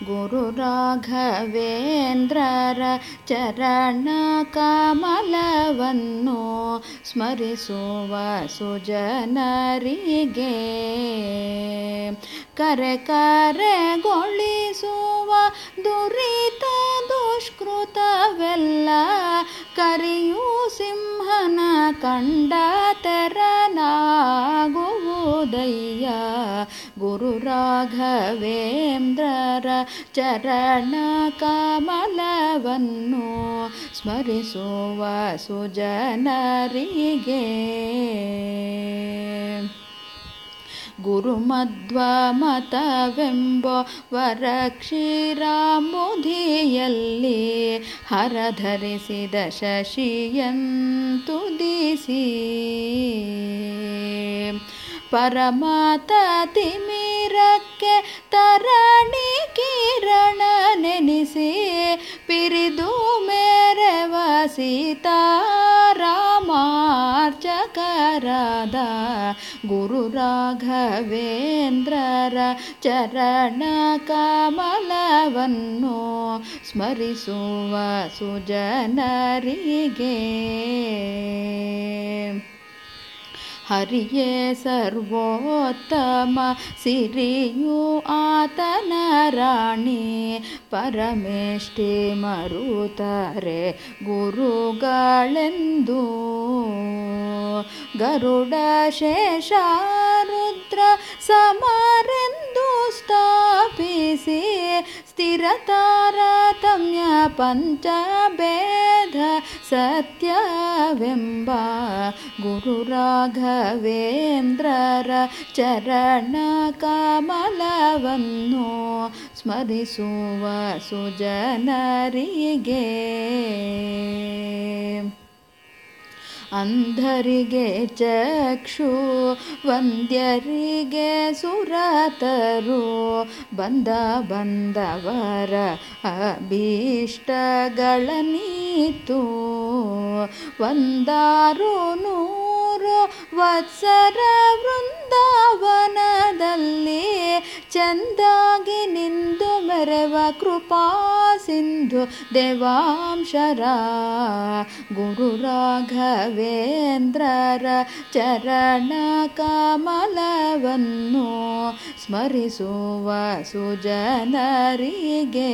ಗುರು ರಾಘವೇಂದ್ರರ ಚರಣ ಕಮಲವನ್ನು ಸ್ಮರಿಸುವ ಸುಜನರಿಗೆ ಕರೆ ಕರೆಗೊಳಿಸುವ ದುರಿತ ದುಷ್ಕೃತವೆಲ್ಲ ಕರಿಯು ಸಿಂಹನ ಕಂಡ ತೆರನಾಗುವುದಯ್ಯ ಗುರು ರಾಘವೇಂದ್ರರ ಚರಣ ಕಮಲವನ್ನು ಸ್ಮರಿಸುವ ಸುಜನರಿಗೆ ಗುರುಮಧ್ವಮತವೆಂಬ ವರಕ್ಷಿರಾಮುಧಿಯಲ್ಲಿ ಹರಧರಿಸಿದ ಶಶಿಯಂತುದಿಸಿ ಪರಮಾತ ತಿಮಿರಕ್ಕೆ ತರಣಿ ಕಿರಣ ನೆನೆಸಿ ಪಿರಿದು ಮೇರೆವ ಸೀತಾರಾಮಾರ್ಚಕರಾದ ಗುರು ರಾಘವೇಂದ್ರರ ಚರಣ ಕಮಲವನ್ನು ಸ್ಮರಿಸುವ ಸುಜನರಿಗೆ ಹರಿಯೇ ಸರ್ವೋತ್ತಮ ಸಿರಿಯು ಆತನ ರಾಣಿ ಪರಮೇಷ್ಠಿ ಮರುತಾರೆ ಗುರುಗಳೆಂದು ಗರುಡ ಶೇಷಾರುದ್ರ ಸಮರೆಂದು ಸ್ಥಾಪಿಸಿ ಸ್ಥಿರ ತಾರತಮ್ಯ ಪಂಚಭೇದ ಸತ್ಯವೆಂಬ ಗುರು ರಾಘವೇಂದ್ರರ ಚರಣ ಕಮಲವನ್ನು ಸ್ಮರಿಸುವ ಸುಜನರಿಗೆ ಅಂಧರಿಗೆ ಚಕ್ಷು ವಂದ್ಯರಿಗೆ ಸುರತರು ಬಂದ ಬಂದವರ ಅಭೀಷ್ಟಗಳನೀತು ಒಂದಾರು ನೂರು ವತ್ಸರ ವೃಂದಾವನದಲ್ಲಿ ಚಂದಾಗಿ ನಿಂದು ಮೆರವ ಕೃಪಾ ಸಿಂಧು ದೇವಾಂಶರ ಗುರು ರಾಘವೇಂದ್ರರ ಚರಣ ಕಮಲವನ್ನು ಸ್ಮರಿಸುವ ಸುಜನರಿಗೆ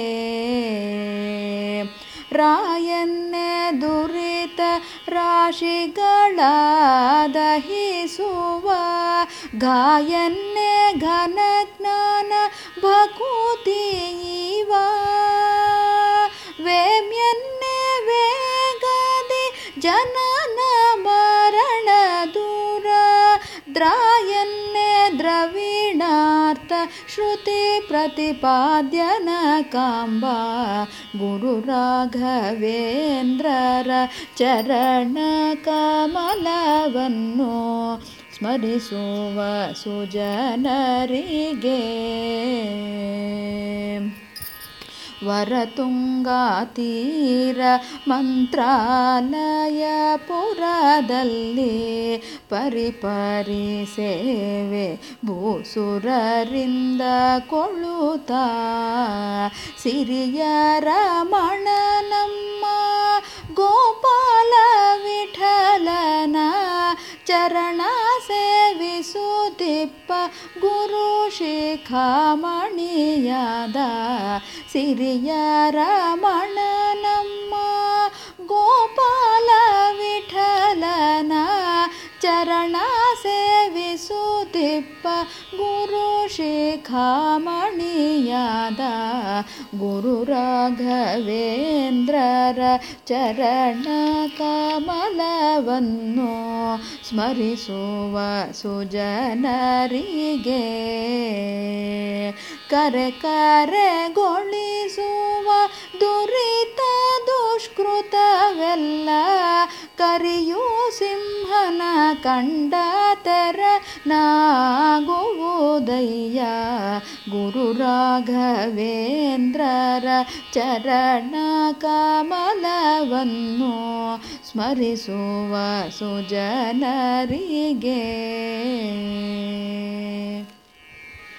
ರಾಯನ್ನೇ ದುರಿತ ರಾಶಿಗಳ ದಹಿಸುವ ಗಾಯನ್ನೇ ಘನ ಜ್ಞಾನ ಭಕುತಿವ ವೇಮ್ಯನ್ನೇ ವೇಗದಿ ಜನನ ಮರಣ ದೂರ ದ್ರಾಯನ್ನೇ ದ್ರವಿಣಾರ್ಥ ಶ್ರುತಿ ಪ್ರತಿಪಾದ್ಯನ ಕಾಂಬ ಗುರು ರಾಘವೇಂದ್ರರ ಚರಣ ಕಮಲವನ್ನು ಸ್ಮರಿಸುವ ಸುಜನರಿಗೆ ವರತುಂಗಾ ತೀರ ಮಂತ್ರಾಲಯ ಪುರದಲ್ಲಿ ಪರಿಪರಿ ಸೇವೆ ಭೂಸುರರಿಂದ ಕೊಳುತ್ತ ಸಿರಿಯ ರಮಣನಮ್ಮ ಗೋಪಾಲ ವಿಠಲನ ಚರಣ ಸೇವಿಸುತ್ತಿಪ್ಪ ಗುರು ಶಿಖಾಮಣಿಯಾದ ಸಿರಿಯ ರಮಣನಮ್ಮ ಗೋಪಾಲ ವಿಠಲನ ಚರಣ ಸೇವಿಸುತ್ತಿಪ್ಪ ಗುರು ಶಿಖಾಮಣಿಯಾದ ಗುರು ರಾಘವೇಂದ್ರರ ಚರಣ ಕಮಲವನ್ನು ಸ್ಮರಿಸುವ ಸುಜನರಿಗೆ ಕರೆ ಕರೆಗೊಳಿಸುವ ದುರಿತ ದುಷ್ಕೃತವೆಲ್ಲ ಕರಿಯು ಸಿಂಹನ ಕಂಡ ತೆರ ನಾಗುವುದಯ್ಯ ಗುರು ರಾಘವೇಂದ್ರರ ಚರಣ ಕಮಲವನ್ನು ಸ್ಮರಿಸುವ ಸುಜನರಿಗೆ